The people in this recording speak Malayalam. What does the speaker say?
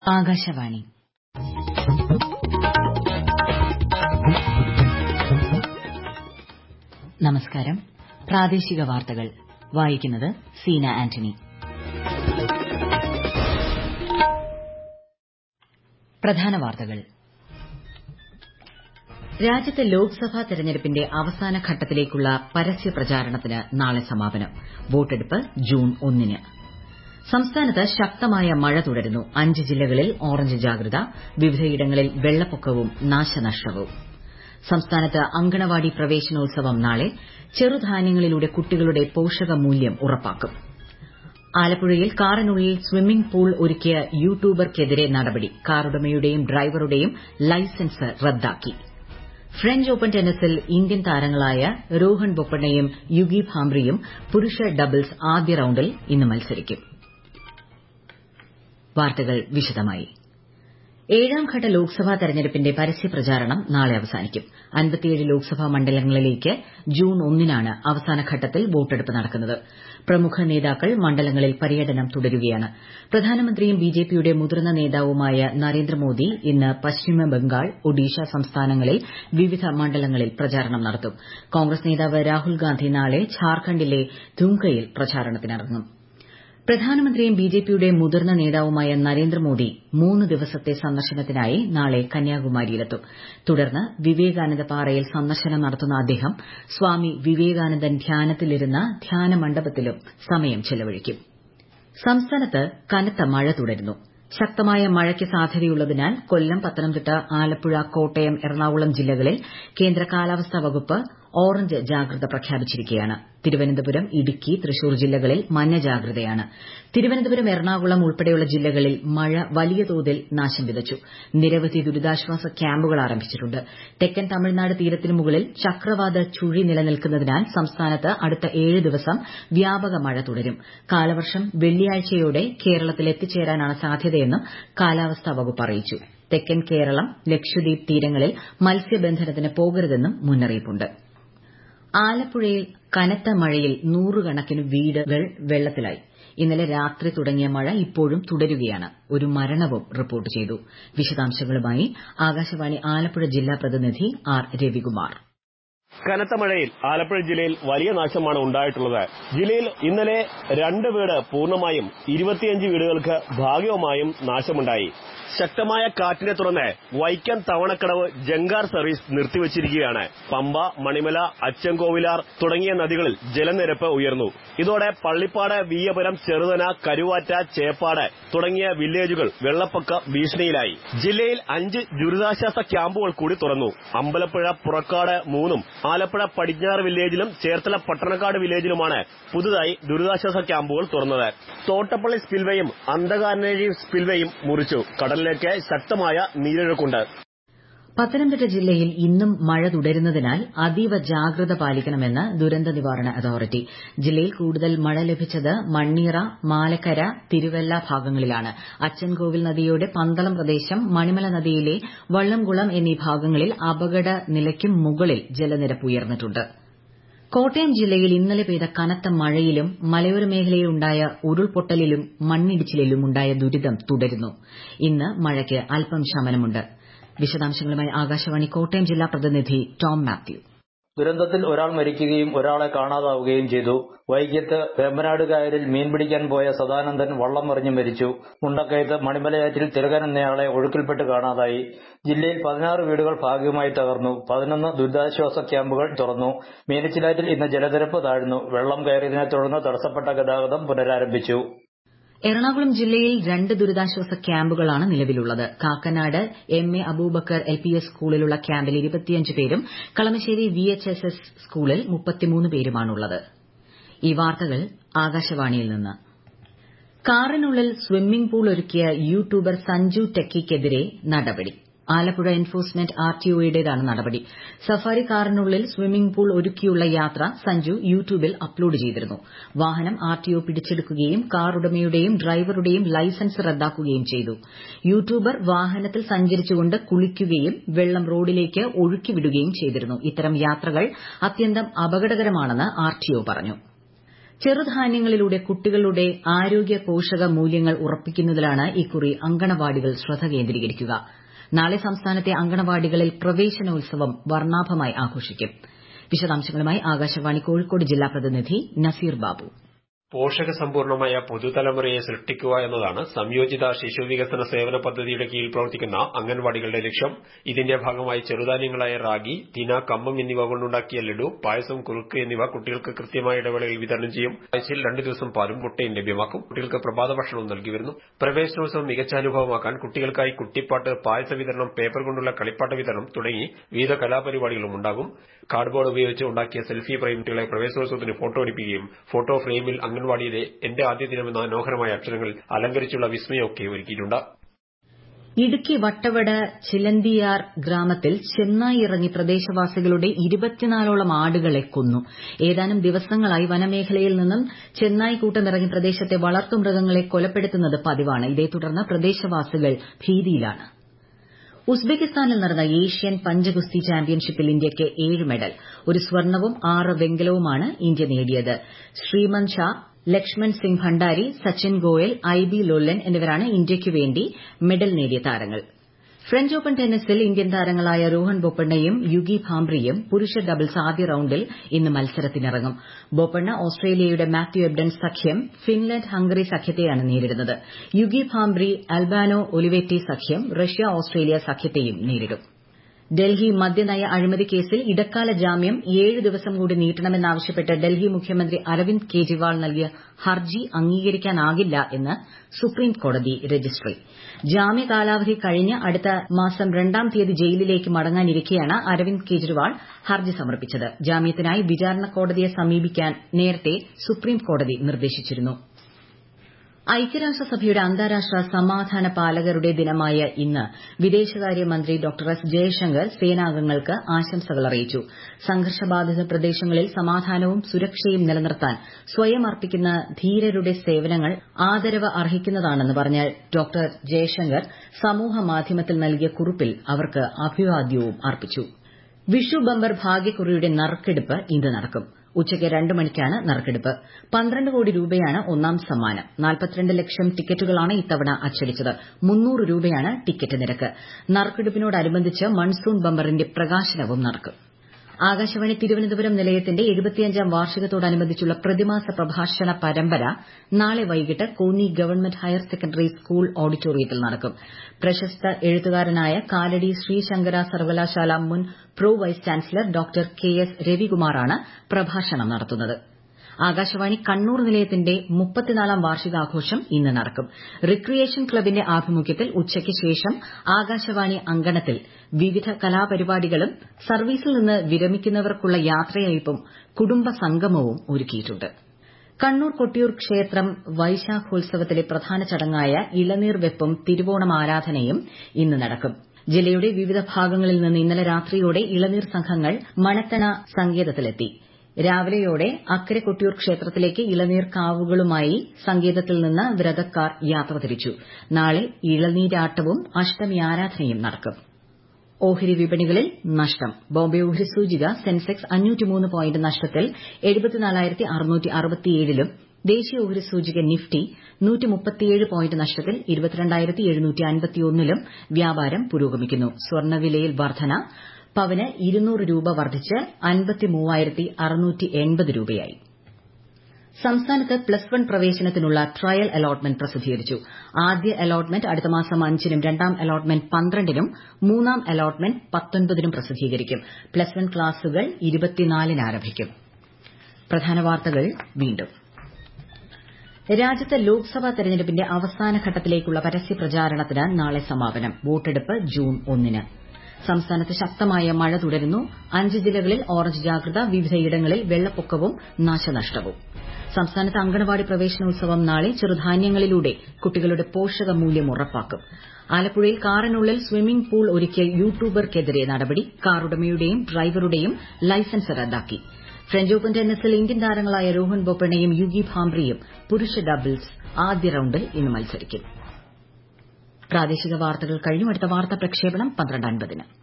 ആകാശവാണി നമസ്കാരം പ്രാദേശിക വാർത്തകൾ വായിക്കുന്നത് സീന ആന്റണി പ്രധാന വാർത്തകൾ രാജ്യത്ത് ലോക്സഭാ തെരഞ്ഞെടുപ്പിന്റെ അവസാന ഘട്ടത്തിലേക്കുള്ള പരസ്യ പ്രചാരണത്തിന് നാളെ സമാപനം വോട്ടെടുപ്പ് ജൂൺ ഒന്നിന് സംസ്ഥാനത്ത് ശക്തമായ മഴ തുടരുന്നു അഞ്ച് ജില്ലകളിൽ ഓറഞ്ച് ജാഗ്രത വിവിധയിടങ്ങളിൽ വെള്ളപ്പൊക്കവും നാശനഷ്ടവും സംസ്ഥാനത്ത് അങ്കണവാടി പ്രവേശനോത്സവം നാളെ ചെറുധാന്യങ്ങളിലൂടെ കുട്ടികളുടെ പോഷകമൂല്യം ഉറപ്പാക്കും ആലപ്പുഴയിൽ കാറിനുള്ളിൽ സ്വിമ്മിംഗ് പൂൾ ഒരുക്കിയ യൂട്യൂബർക്കെതിരെ നടപടി കാറുടമയുടെയും ഡ്രൈവറുടെയും ലൈസൻസ് റദ്ദാക്കി ഫ്രഞ്ച് ഓപ്പൺ ടെന്നീസിൽ ഇന്ത്യൻ താരങ്ങളായ രോഹൺ ബൊപ്പണ്ണയും യുഗി ഭാംബ്രിയും പുരുഷ ഡബിൾസ് ആദ്യ റൌണ്ടിൽ ഇന്ന് മത്സരിക്കും വാർത്തകൾ വിശദമായി ഏഴാംഘട്ട ലോക്സഭാ തെരഞ്ഞെടുപ്പിന്റെ പരസ്യപ്രചാരണം നാളെ അവസാനിക്കും ലോക്സഭാ മണ്ഡലങ്ങളിലേക്ക് ജൂൺ ഒന്നിനാണ് അവസാനഘട്ടത്തിൽ വോട്ടെടുപ്പ് നടക്കുന്നത് പ്രമുഖ നേതാക്കൾ മണ്ഡലങ്ങളിൽ പര്യടനം തുടരുകയാണ് പ്രധാനമന്ത്രിയും ബിജെപിയുടെ മുതിർന്ന നേതാവുമായ നരേന്ദ്രമോദി ഇന്ന് പശ്ചിമബംഗാൾ ഒഡീഷ സംസ്ഥാനങ്ങളിൽ വിവിധ മണ്ഡലങ്ങളിൽ പ്രചാരണം നടത്തും കോൺഗ്രസ് നേതാവ് രാഹുൽ ഗാന്ധി നാളെ ഝാർഖണ്ഡിലെ ധുംകയിൽ പ്രചാരണത്തിനിറങ്ങും പ്രധാനമന്ത്രിയും ബിജെപിയുടെ മുതിർന്ന നേതാവുമായ നരേന്ദ്രമോദി മൂന്ന് ദിവസത്തെ സന്ദർശനത്തിനായി നാളെ കന്യാകുമാരിയിലെത്തും തുടർന്ന് വിവേകാനന്ദ പാറയിൽ സന്ദർശനം നടത്തുന്ന അദ്ദേഹം സ്വാമി വിവേകാനന്ദൻ ധ്യാനത്തിലിരുന്ന ധ്യാന മണ്ഡപത്തിലും സമയം ചെലവഴിക്കും സംസ്ഥാനത്ത് കനത്ത മഴ തുടരുന്നു ശക്തമായ മഴയ്ക്ക് സാധ്യതയുള്ളതിനാൽ കൊല്ലം പത്തനംതിട്ട ആലപ്പുഴ കോട്ടയം എറണാകുളം ജില്ലകളിൽ കേന്ദ്ര കാലാവസ്ഥാ വകുപ്പ് ഓറഞ്ച് ജാഗ്രത പ്രഖ്യാപിച്ചിരിക്കുകയാണ് തിരുവനന്തപുരം ഇടുക്കി തൃശൂർ ജില്ലകളിൽ മഞ്ഞ ജാഗ്രതയാണ് തിരുവനന്തപുരം എറണാകുളം ഉൾപ്പെടെയുള്ള ജില്ലകളിൽ മഴ വലിയ തോതിൽ നാശം വിതച്ചു നിരവധി ദുരിതാശ്വാസ ക്യാമ്പുകൾ ആരംഭിച്ചിട്ടുണ്ട് തെക്കൻ തമിഴ്നാട് തീരത്തിനു മുകളിൽ ചക്രവാത ചുഴി നിലനിൽക്കുന്നതിനാൽ സംസ്ഥാനത്ത് അടുത്ത ഏഴ് ദിവസം വ്യാപക മഴ തുടരും കാലവർഷം വെള്ളിയാഴ്ചയോടെ കേരളത്തിൽ എത്തിച്ചേരാനാണ് സാധ്യതയെന്നും കാലാവസ്ഥാ വകുപ്പ് അറിയിച്ചു തെക്കൻ കേരളം ലക്ഷദ്വീപ് തീരങ്ങളിൽ മത്സ്യബന്ധനത്തിന് പോകരുതെന്നും മുന്നറിയിപ്പുണ്ട് ആലപ്പുഴയിൽ കനത്ത മഴയിൽ നൂറുകണക്കിന് വീടുകൾ വെള്ളത്തിലായി ഇന്നലെ രാത്രി തുടങ്ങിയ മഴ ഇപ്പോഴും തുടരുകയാണ് ഒരു മരണവും റിപ്പോർട്ട് ചെയ്തു വിശദാംശങ്ങളുമായി ആകാശവാണി ആലപ്പുഴ ജില്ലാ പ്രതിനിധി ആർ രവികുമാർ കനത്ത മഴയിൽ ആലപ്പുഴ ജില്ലയിൽ വലിയ നാശമാണ് ഉണ്ടായിട്ടുള്ളത് ജില്ലയിൽ ഇന്നലെ രണ്ട് വീട് പൂർണ്ണമായും ഇരുപത്തിയഞ്ച് വീടുകൾക്ക് ഭാഗികമായും നാശമുണ്ടായി ശക്തമായ കാറ്റിനെ തുടർന്ന് വൈക്കം തവണക്കടവ് ജങ്കാർ സർവീസ് നിർത്തിവച്ചിരിക്കുകയാണ് പമ്പ മണിമല അച്ചൻകോവിലാർ തുടങ്ങിയ നദികളിൽ ജലനിരപ്പ് ഉയർന്നു ഇതോടെ പള്ളിപ്പാട് വീയപുരം ചെറുതന കരുവാറ്റ ചേപ്പാട് തുടങ്ങിയ വില്ലേജുകൾ വെള്ളപ്പൊക്ക ഭീഷണിയിലായി ജില്ലയിൽ അഞ്ച് ദുരിതാശ്വാസ ക്യാമ്പുകൾ കൂടി തുറന്നു അമ്പലപ്പുഴ പുറക്കാട് മൂന്നും ആലപ്പുഴ പടിഞ്ഞാറ് വില്ലേജിലും ചേർത്തല പട്ടണക്കാട് വില്ലേജിലുമാണ് പുതുതായി ദുരിതാശ്വാസ ക്യാമ്പുകൾ തുറന്നത് തോട്ടപ്പള്ളി സ്പിൽവേയും അന്ധകാരനഴി സ്പിൽവേയും മുറിച്ചു കടലിലേക്ക് ശക്തമായ നീരൊഴുക്കുണ്ട് പത്തനംതിട്ട ജില്ലയിൽ ഇന്നും മഴ തുടരുന്നതിനാൽ അതീവ ജാഗ്രത പാലിക്കണമെന്ന് ദുരന്ത നിവാരണ അതോറിറ്റി ജില്ലയിൽ കൂടുതൽ മഴ ലഭിച്ചത് മണ്ണീറ മാലക്കര തിരുവല്ല ഭാഗങ്ങളിലാണ് അച്ചൻകോവിൽ നദിയുടെ പന്തളം പ്രദേശം മണിമല നദിയിലെ വള്ളംകുളം എന്നീ ഭാഗങ്ങളിൽ അപകട നിലയ്ക്കും മുകളിൽ ജലനിരപ്പ് ഉയർന്നിട്ടുണ്ട് കോട്ടയം ജില്ലയിൽ ഇന്നലെ പെയ്ത കനത്ത മഴയിലും മലയോര മേഖലയിൽ ഉണ്ടായ ഉരുൾപൊട്ടലിലും മണ്ണിടിച്ചിലിലും ഉണ്ടായ ദുരിതം തുടരുന്നു ഇന്ന് മഴയ്ക്ക് അല്പം ശമനമുണ്ട് വിശദാംശങ്ങളുമായി ആകാശവാണി കോട്ടയം ജില്ലാ പ്രതിനിധി ടോം മാത്യു ദുരന്തത്തിൽ ഒരാൾ മരിക്കുകയും ഒരാളെ കാണാതാവുകയും ചെയ്തു വൈകിട്ട് വേമ്പനാട് കായലിൽ മീൻ പിടിക്കാൻ പോയ സദാനന്ദൻ വള്ളം മറിഞ്ഞ് മരിച്ചു മുണ്ടക്കയത്ത് മണിമലയാറ്റിൽ തിലകൻ എന്നയാളെ ഒഴുക്കിൽപ്പെട്ട് കാണാതായി ജില്ലയിൽ പതിനാറ് വീടുകൾ ഭാഗികമായി തകർന്നു പതിനൊന്ന് ദുരിതാശ്വാസ ക്യാമ്പുകൾ തുറന്നു മീനച്ചിലാറ്റിൽ ഇന്ന് ജലനിരപ്പ് താഴ്ന്നു വെള്ളം കയറിയതിനെ തുടർന്ന് തടസ്സപ്പെട്ട ഗതാഗതം പുനരാരംഭിച്ചു എറണാകുളം ജില്ലയിൽ രണ്ട് ദുരിതാശ്വാസ ക്യാമ്പുകളാണ് നിലവിലുള്ളത് Kakkanad M A Aboobacker L P S സ്കൂളിലുള്ള ക്യാമ്പിൽ ഇരുപത്തിയഞ്ച് പേരും Kalamassery V H S S സ്കൂളിൽ മുപ്പത്തിമൂന്ന് പേരുമാണുള്ളത് ഈ വാർത്തകൾ ആകാശവാണിയിൽ നിന്ന് കാറിനുള്ളിൽ സ്വിമ്മിംഗ് പൂൾ ഒരുക്കിയ യൂട്യൂബർ സഞ്ജു ടെക്കിക്കെതിരെ നടപടി ആലപ്പുഴ എൻഫോഴ്സ്മെന്റ് ആർടിഒയുടേതാണ് നടപടി സഫാരി കാറിനുള്ളിൽ സ്വിമ്മിംഗ് പൂൾ ഒരുക്കിയുള്ള യാത്ര സഞ്ജു യൂട്യൂബിൽ അപ്ലോഡ് ചെയ്തിരുന്നു വാഹനം ആർടിഒ പിടിച്ചെടുക്കുകയും കാർ ഉടമയുടെയും ഡ്രൈവറുടെയും ലൈസൻസ് റദ്ദാക്കുകയും ചെയ്തു യൂട്യൂബർ വാഹനത്തിൽ സഞ്ചരിച്ചുകൊണ്ട് കുളിക്കുകയും വെള്ളം റോഡിലേക്ക് ഒഴുക്കിവിടുകയും ചെയ്തിരുന്നു ഇത്തരം യാത്രകൾ അത്യന്തം അപകടകരമാണെന്ന് ആർടിഒ പറഞ്ഞു ചെറുധാന്യങ്ങളിലൂടെ കുട്ടികളുടെ ആരോഗ്യ പോഷക മൂല്യങ്ങൾ ഉറപ്പിക്കുന്നതിലാണ് ഇക്കുറി അങ്കണവാടികൾ ശ്രദ്ധ കേന്ദ്രീകരിക്കുക നാളെ സംസ്ഥാനത്തെ അങ്കണവാടികളിൽ പ്രവേശനോത്സവം വർണ്ണാഭമായി ആഘോഷിക്കും വിശദാംശങ്ങളുമായി ആകാശവാണി കോഴിക്കോട് ജില്ലാ പ്രതിനിധി നസീർ ബാബു പോഷകസമ്പൂർണമായ പുതുതലമുറയെ സൃഷ്ടിക്കുക എന്നതാണ് സംയോജിത ശിശുവികസന സേവന പദ്ധതിയുടെ കീഴിൽ പ്രവർത്തിക്കുന്ന അംഗൻവാടികളുടെ ലക്ഷ്യം ഇതിന്റെ ഭാഗമായി ചെറുധാന്യങ്ങളായ റാഗി തിന കമ്പം എന്നിവ കൊണ്ടുണ്ടാക്കിയ ലഡു പായസം കുറുക്ക് എന്നിവ കുട്ടികൾക്ക് കൃത്യമായ ഇടവേളയിൽ വിതരണം ചെയ്യും ആഴ്ചയിൽ രണ്ടു ദിവസം പാലും മുട്ടയും ലഭ്യമാക്കും കുട്ടികൾക്ക് പ്രഭാത ഭക്ഷണവും നൽകി വരുന്നു പ്രവേശനോത്സവം മികച്ച അനുഭവമാക്കാൻ കുട്ടികൾക്കായി കുട്ടിപ്പാട്ട് പായസ വിതരണം പേപ്പർ കൊണ്ടുള്ള കളിപ്പാട്ട വിതരണം തുടങ്ങി വിവിധ കലാപരിപാടികളും ഉണ്ടാകും കാർഡ്ബോർഡ് ഉപയോഗിച്ച് ഉണ്ടാക്കിയ സെൽഫി ഫ്രെയിം കുട്ടികളെ പ്രവേശനോത്സവത്തിന് ഫോട്ടോ അടിപ്പിക്കുകയും ഫോട്ടോ ഫ്രെയിമിൽ അംഗൻവാടിയിലെ എന്റെ ആദ്യ ദിനമെന്ന മനോഹരമായ അക്ഷരങ്ങളിൽ അലങ്കരിച്ചുള്ള വിസ്മയമൊക്കെ ഒരുക്കിയിട്ടുണ്ട് ഇടുക്കി വട്ടവട ചിലന്തിയാർ ഗ്രാമത്തിൽ ചെന്നായി ഇറങ്ങി പ്രദേശവാസികളുടെ ഇരുപത്തിനാലോളം ആടുകളെ കൊന്നു ഏതാനും ദിവസങ്ങളായി വനമേഖലയിൽ നിന്നും ചെന്നായി കൂട്ടമിറങ്ങി പ്രദേശത്തെ വളർത്തുമൃഗങ്ങളെ കൊലപ്പെടുത്തുന്നത് പതിവാണ് ഇതേ തുടർന്ന് പ്രദേശവാസികൾ ഭീതിയിലാണ് ഉസ്ബെക്കിസ്ഥാനിൽ നടന്ന ഏഷ്യൻ പഞ്ചഗുസ്തി ചാമ്പ്യൻഷിപ്പിൽ ഇന്ത്യയ്ക്ക് ഏഴ് മെഡൽ ഒരു സ്വർണവും ആറ് വെങ്കലവുമാണ് ഇന്ത്യ നേടിയത് ശ്രീമന്ത് ഷാ ലക്ഷ്മൺ സിംഗ് ഭണ്ഡാരി സച്ചിൻ ഗോയൽ ഐ ബി ലൊല്ലൻ എന്നിവരാണ് ഇന്ത്യയ്ക്കു വേണ്ടി മെഡൽ നേടിയ താരങ്ങൾ ഫ്രഞ്ച് ഓപ്പൺ ടെന്നീസിൽ ഇന്ത്യൻ താരങ്ങളായ രോഹൻ ബൊപ്പണ്ണയും യുഗി ഭാംബ്രിയും പുരുഷ ഡബിൾസ് ആദ്യ റൌണ്ടിൽ ഇന്ന് മത്സരത്തിനിറങ്ങും ബൊപ്പണ്ണ ഓസ്ട്രേലിയയുടെ മാത്യു എബ്ഡൻ സഖ്യം ഫിൻലൻഡ് ഹംഗറി സഖ്യത്തെയാണ് നേരിടുന്നത് യുഗി ഭാംബ്രി അൽബാനോ ഒലിവേറ്റി സഖ്യം റഷ്യ ഓസ്ട്രേലിയ സഖ്യത്തെയും നേരിടും ഡൽഹി മദ്യനയ അഴിമതി കേസിൽ ഇടക്കാല ജാമ്യം ഏഴ് ദിവസം കൂടി നീട്ടണമെന്നാവശ്യപ്പെട്ട് ഡൽഹി മുഖ്യമന്ത്രി അരവിന്ദ് കെജ്രിവാൾ നൽകിയ ഹർജി അംഗീകരിക്കാനാകില്ല എന്ന് സുപ്രീം കോടതി രജിസ്ട്രി ജാമ്യ കാലാവധി കഴിഞ്ഞ് അടുത്ത മാസം രണ്ടാം തീയതി ജയിലിലേക്ക് മടങ്ങാനിരിക്കെയാണ് അരവിന്ദ് കെജ്രിവാൾ ഹർജി സമർപ്പിച്ചത് ജാമ്യത്തിനായി വിചാരണ കോടതിയെ സമീപിക്കാൻ നേരത്തെ സുപ്രീം കോടതി നിർദ്ദേശിച്ചിരുന്നു ഐക്യരാഷ്ട്രസഭയുടെ അന്താരാഷ്ട്ര സമാധാന പാലകരുടെ ദിനമായ ഇന്ന് വിദേശകാര്യമന്ത്രി ഡോക്ടർ എസ് ജയശങ്കർ സേനാംഗങ്ങൾക്ക് ആശംസകൾ അറിയിച്ചു സംഘർഷബാധിത പ്രദേശങ്ങളിൽ സമാധാനവും സുരക്ഷയും നിലനിർത്താൻ സ്വയം അർപ്പിക്കുന്ന ധീരരുടെ സേവനങ്ങൾ ആദരവ് അർഹിക്കുന്നതാണെന്ന് പറഞ്ഞ ഡോക്ടർ ജയശങ്കർ സമൂഹമാധ്യമത്തിൽ നൽകിയ കുറിപ്പിൽ അവർക്ക് അഭിവാദ്യവും അർപ്പിച്ചു വിഷു ബമ്പർ ഭാഗ്യക്കുറിയുടെ നറുക്കെടുപ്പ് ഇന്ന് നടക്കും ഉച്ചയ്ക്ക് രണ്ട് മണിക്കാണ് നറുക്കെടുപ്പ് പന്ത്രണ്ട് കോടി രൂപയാണ് ഒന്നാം സമ്മാനം നാൽപ്പത്തിരണ്ട് ലക്ഷം ടിക്കറ്റുകളാണ് ഇത്തവണ അച്ചടിച്ചത് മുന്നൂറ് രൂപയാണ് ടിക്കറ്റ് നിരക്ക് നറുക്കെടുപ്പിനോടനുബന്ധിച്ച് മൺസൂൺ ബമ്പറിന്റെ പ്രകാശനവും നടക്കും ആകാശവാണി തിരുവനന്തപുരം നിലയത്തിന്റെ എഴുപത്തിയഞ്ചാം വാർഷികത്തോടനുബന്ധിച്ചുള്ള പ്രതിമാസ പ്രഭാഷണ പരമ്പര നാളെ വൈകിട്ട് Konni government higher secondary school ഓഡിറ്റോറിയത്തിൽ നടക്കും പ്രശസ്ത എഴുത്തുകാരനായ കാലടി ശ്രീശങ്കര സർവകലാശാല മുൻ pro vice chancellor doctor K S രവികുമാറാണ് പ്രഭാഷണം നടത്തുന്നത് ആകാശവാണി കണ്ണൂർ നിലയത്തിന്റെ മുപ്പത്തിനാലാം വാർഷികാഘോഷം ഇന്ന് നടക്കും റിക്രിയേഷൻ ക്ലബിന്റെ ആഭിമുഖ്യത്തിൽ ഉച്ചയ്ക്ക് ശേഷം ആകാശവാണി അങ്കണത്തിൽ വിവിധ കലാപരിപാടികളും സർവീസിൽ നിന്ന് വിരമിക്കുന്നവർക്കുള്ള യാത്രയയപ്പും കുടുംബ സംഗമവും ഒരുക്കിയിട്ടുണ്ട് കണ്ണൂർ കൊട്ടിയൂർ ക്ഷേത്രം വൈശാഖോത്സവത്തിലെ പ്രധാന ചടങ്ങായ ഇളനീർ വെപ്പും തിരുവോണം ആരാധനയും ഇന്ന് നടക്കും ജില്ലയുടെ വിവിധ ഭാഗങ്ങളിൽ നിന്ന് ഇന്നലെ രാത്രിയോടെ ഇളനീർ സംഘങ്ങൾ മണത്തണ സങ്കേതത്തിലെത്തി രാവിലെയോടെ അക്കരെ കൊട്ടിയൂർ ക്ഷേത്രത്തിലേക്ക് ഇളനീർ കാവുകളുമായി സങ്കേതത്തിൽ നിന്ന് വ്രതക്കാർ യാത്ര തിരിച്ചു നാളെ ഇളനീരാട്ടവും അഷ്ടമി ആരാധനയും നടക്കും ഓഹരി വിപണികളിൽ നഷ്ടം ബോംബെ ഓഹരി സൂചിക സെൻസെക്സ് അഞ്ഞൂറ്റിമൂന്ന് പോയിന്റ് നഷ്ടത്തിൽ എഴുപത്തിനാലായിരത്തി അറുന്നൂറ്റി അറുപത്തിയേഴിലും ദേശീയ ഓഹരി സൂചിക നിഫ്റ്റി നൂറ്റി മുപ്പത്തിയേഴ് പോയിന്റ് നഷ്ടത്തിൽ ഇരുപത്തിരണ്ടായിരത്തി എഴുന്നൂറ്റി അൻപത്തിയൊന്നിലും വ്യാപാരം പുരോഗമിക്കുന്നു സ്വർണ്ണവിലയിൽ വർധന പവന് ഇരുന്നൂറ് രൂപ വർദ്ധിച്ച് അൻപത്തി മൂവായിരത്തി അറുന്നൂറ്റി എൺപത് രൂപയായി സംസ്ഥാനത്ത് പ്ലസ് വൺ പ്രവേശനത്തിനുള്ള ട്രയൽ അലോട്ട്മെന്റ് പ്രസിദ്ധീകരിച്ചു ആദ്യ അലോട്ട്മെന്റ് അടുത്ത മാസം അഞ്ചിനും രണ്ടാം അലോട്ട്മെന്റ് പന്ത്രണ്ടിനും മൂന്നാം അലോട്ട്മെന്റ് പത്തൊൻപതിനും പ്രസിദ്ധീകരിക്കും പ്ലസ് വൺ ക്ലാസുകൾ ഇരുപത്തിനാലിന് ആരംഭിക്കും പ്രധാന വാർത്തകൾ വീണ്ടും രാജ്യത്ത് ലോക്സഭാ തെരഞ്ഞെടുപ്പിന്റെ അവസാന ഘട്ടത്തിലേക്കുള്ള പരസ്യ പ്രചാരണത്തിന് നാളെ സമാപനം വോട്ടെടുപ്പ് ജൂൺ ഒന്നിന് സംസ്ഥാനത്ത് ശക്തമായ മഴ തുടരുന്നു അഞ്ച് ജില്ലകളിൽ ഓറഞ്ച് ജാഗ്രത വിവിധയിടങ്ങളിൽ വെള്ളപ്പൊക്കവും നാശനഷ്ടവും സംസ്ഥാനത്ത് അങ്കണവാടി പ്രവേശനോത്സവം നാളെ ചെറുധാന്യങ്ങളിലൂടെ കുട്ടികളുടെ പോഷക മൂല്യം ഉറപ്പാക്കും ആലപ്പുഴയിൽ കാറിനുള്ളിൽ സ്വിമ്മിംഗ് പൂൾ ഒരുക്കിയ യൂട്യൂബർക്കെതിരെ നടപടി കാറുടമയുടെയും ഡ്രൈവറുടെയും ലൈസൻസ് റദ്ദാക്കി ഫ്രഞ്ച് ഓപ്പൺ ടെന്നീസിൽ ഇന്ത്യൻ താരങ്ങളായ രോഹൻ ബൊപ്പണ്ണയും യുഗി ഭാംബ്രിയും പുരുഷ ഡബിൾസ് ആദ്യ റൌണ്ടിൽ ഇന്ന് മത്സരിക്കും പ്രാദേശിക വാർത്തകൾ കഴിഞ്ഞു അടുത്ത വാർത്താ പ്രക്ഷേപണം പന്ത്രണ്ട് അൻപതിന്